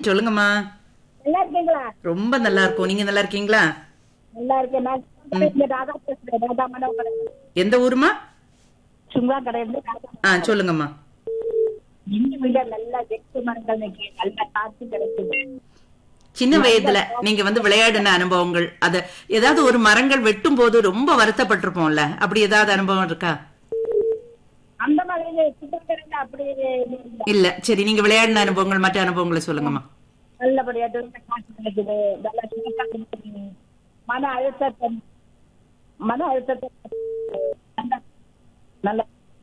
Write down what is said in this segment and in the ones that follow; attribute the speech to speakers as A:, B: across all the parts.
A: சொல்லுங்கம்மா
B: நல்லா இருக்கீங்களா
A: ரொம்ப நல்லா இருக்கும் நீங்க நல்லா இருக்கீங்களா
B: நல்லா இருக்கேன் நான் இங்க ராதா பேசுறேன் ராதா மனோகரன்
A: எந்த ஊருமா
B: சுங்கா கடையில ராதா
A: ஆ சொல்லுங்கம்மா
B: எங்க வீட நல்லா வெட்டு மரங்கள் நிக்க நல்லா காத்து கிடைக்குது
A: சின்ன வயதுல நீங்க வந்து விளையாடின அனுபவங்கள் அத ஏதாவது ஒரு மரங்கள் வெட்டும் போது ரொம்ப வருத்தப்பட்டிருப்போம்ல அப்படி ஏதாவது அனுபவம் இருக்கா
B: அந்த மாதிரி சுத்தம் அப்படி இல்ல.
A: இல்ல சரி நீங்க விளையாடின அனுபவங்கள் மற்ற அனுபவங்களை சொல்லுங்கம்மா
B: நல்லபடியா நல்ல காசு கிடைக்குது நல்லா சுத்தம் கிடைக்குது மன அழுத்தத்தை மன அழுத்தத்தை நல்ல- நல்ல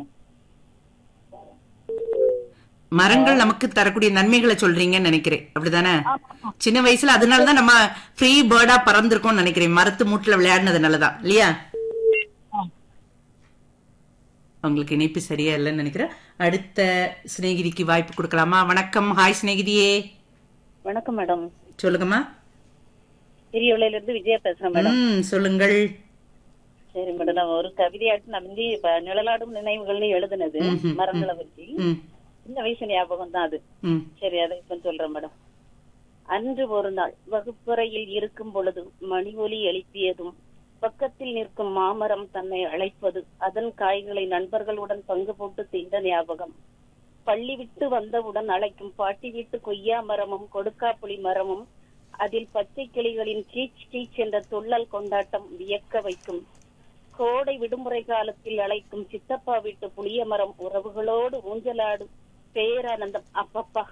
A: மரங்கள் நமக்கு தரக்கூடிய நன்மைகளை சொல்றீங்கன்னு நினைக்கிறேன் அப்படிதானே சின்ன வயசுல அதனாலதான் நம்ம ஃப்ரீ பேர்டா பறந்திருக்கோம்னு நினைக்கிறேன் மரத்து மூட்டுல விளையாடினதுனாலதான் இல்லையா உங்களுக்கு இணைப்பு சரியா இல்லைன்னு நினைக்கிறேன் அடுத்த சிநேகிதிக்கு வாய்ப்பு கொடுக்கலாமா வணக்கம் ஹாய் சிநேகிதியே
C: வணக்கம் மேடம்
A: சொல்லுங்கம்மா
C: பெரியவளையில இருந்து விஜயா பேசுறேன் மேடம்
A: ம் சொல்லுங்கள்
C: சரி மேடம் நான் ஒரு கவிதையாட்டு நான் வந்து இப்ப நிழலாடும் நினைவுகள்னு எழுதுனது
A: ம்ஹும்.
C: மரங்களை பத்தி
A: ம்
C: சின்ன வயசு ஞாபகம் தான் அது
A: ம்
C: சரி அதை இப்ப சொல்றேன் மேடம் அன்று ஒரு நாள் வகுப்பறையில் இருக்கும் பொழுது மணி ஒலி எழுப்பியதும் பக்கத்தில் நிற்கும் மாமரம் தன்னை அழைப்பது அதன் காய்களை நண்பர்களுடன் பங்கு போட்டு தின்ற ஞாபகம் பள்ளி விட்டு வந்தவுடன் அழைக்கும் பாட்டி வீட்டு கொய்யா மரமும் கொடுக்காப்புளி மரமும் அதில் பச்சை கிளிகளின் கீச் கீச் என்ற துள்ளல் கொண்டாட்டம் வியக்க வைக்கும் கோடை விடுமுறை காலத்தில் அழைக்கும் சித்தப்பா வீட்டு புளிய மரம் உறவுகளோடு ஊஞ்சலாடும் பேரானந்தம் அப்பப்பா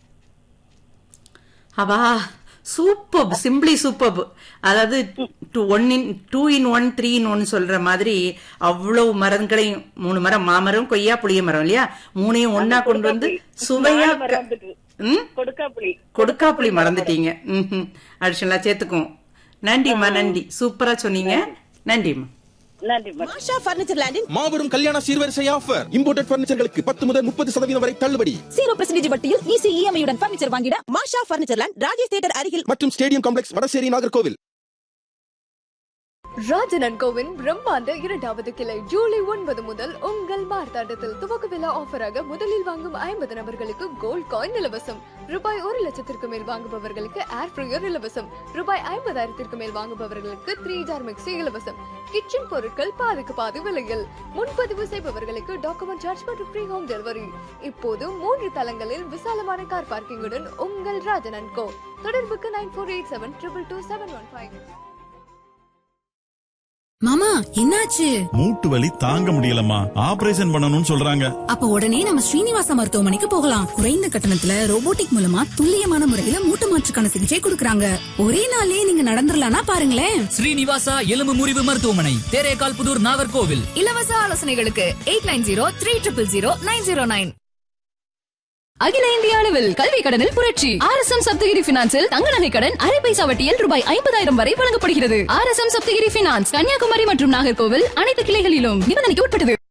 A: அவா சூப்பர் சிம்பிளி சூப்பர் அதாவது two one in two in one three in one சொல்ற மாதிரி அவ்வளவு மரங்களையும் மூணு மரம் மாமரம் கொய்யா புளிய மரம் இல்லையா மூணையும் ஒன்னா கொண்டு வந்து சுவையா
C: நாலு மரம் வந்துட்டு.
A: ம்
C: கொடுக்காப்புளி
A: கொடுக்காப்புளி மறந்துட்டீங்க ம் அடிஷனலா சேர்த்துக்குவோம் நன்றிம்மா நன்றி சூப்பரா சொன்னீங்க நன்றிம்மா
C: நன்றி மேடம்
D: மாஷா பர்னிச்சர் லேண்டின்
E: மாபெரும் கல்யாண சீர்வரிசை ஆஃபர் இம்போர்ட்டட் பர்னிச்சர்களுக்கு பத்து முதல் முப்பது சதவீதம் வரை தள்ளுபடி
D: ஜீரோ பெர்சன்டேஜ் வட்டியில் ஈஸி இஎம்ஐ உடன் பர்னிச்சர் வாங்கிட Masha furniture land Rajesh theatre அருகில்
E: மற்றும் ஸ்டேடியம் காம்ப்ளெக்ஸ் வடசேரி நாகர்கோவில்
F: ராஜனன் கோவின் பிரம்மாண்ட இரண்டாவது கிளை ஜூலை ஒன்பது முதல் உங்கள் மார்த்தாண்டத்தில் துவக்க விழா ஆஃபராக முதலில் வாங்கும் ஐம்பது நபர்களுக்கு கோல்ட் காயின் இலவசம் ரூபாய் ஒரு லட்சத்திற்கு மேல் வாங்குபவர்களுக்கு ஏர் ஃப்ரையர் இலவசம் ரூபாய் ஐம்பதாயிரத்திற்கு மேல் வாங்குபவர்களுக்கு த்ரீ ஜார் மிக்சி இலவசம் கிச்சன் பொருட்கள் பாதிக்கு பாதி விலையில் முன்பதிவு செய்பவர்களுக்கு டாக்குமெண்ட் சார்ஜ் மற்றும் ஃப்ரீ ஹோம் டெலிவரி இப்போது மூன்று தளங்களில் விசாலமான கார் பார்க்கிங்குடன் உங்கள் ராஜனன் கோ தொடர்புக்கு nine four eight seven triple two seven one five
G: மாமா என்னாச்சு
H: மூட்டு வலி தாங்க முடியலம்மா ஆபரேஷன் பண்ணணும்னு சொல்றாங்க
G: அப்ப உடனே நம்ம ஸ்ரீனிவாச மருத்துவமனைக்கு போகலாம் குறைந்த கட்டணத்துல ரோபோட்டிக் மூலமா துல்லியமான முறையில மூட்டு மாற்றுக்கான சிகிச்சை கொடுக்கறாங்க ஒரே நாள்லயே நீங்க நடந்துடலாம்னா பாருங்களேன்
I: ஸ்ரீனிவாசா எலும்பு முறிவு மருத்துவமனை தேரேகால் புதூர் நாகர்கோவில்
F: இலவச ஆலோசனைகளுக்கு eight nine zero three triple zero nine zero nine அகில இந்திய அளவில் கல்வி கடனில் புரட்சி ஆர் எஸ் எம் சப்தகிரி பினான்சில் தங்க நகை கடன் அரை பைசா வட்டியில் ரூபாய் ஐம்பதாயிரம் வரை வழங்கப்படுகிறது R S M Sapthagiri finance Kanyakumari மற்றும் நாகர்கோவில் அனைத்து கிளைகளிலும் நிபந்தனைக்கு உட்பட்டது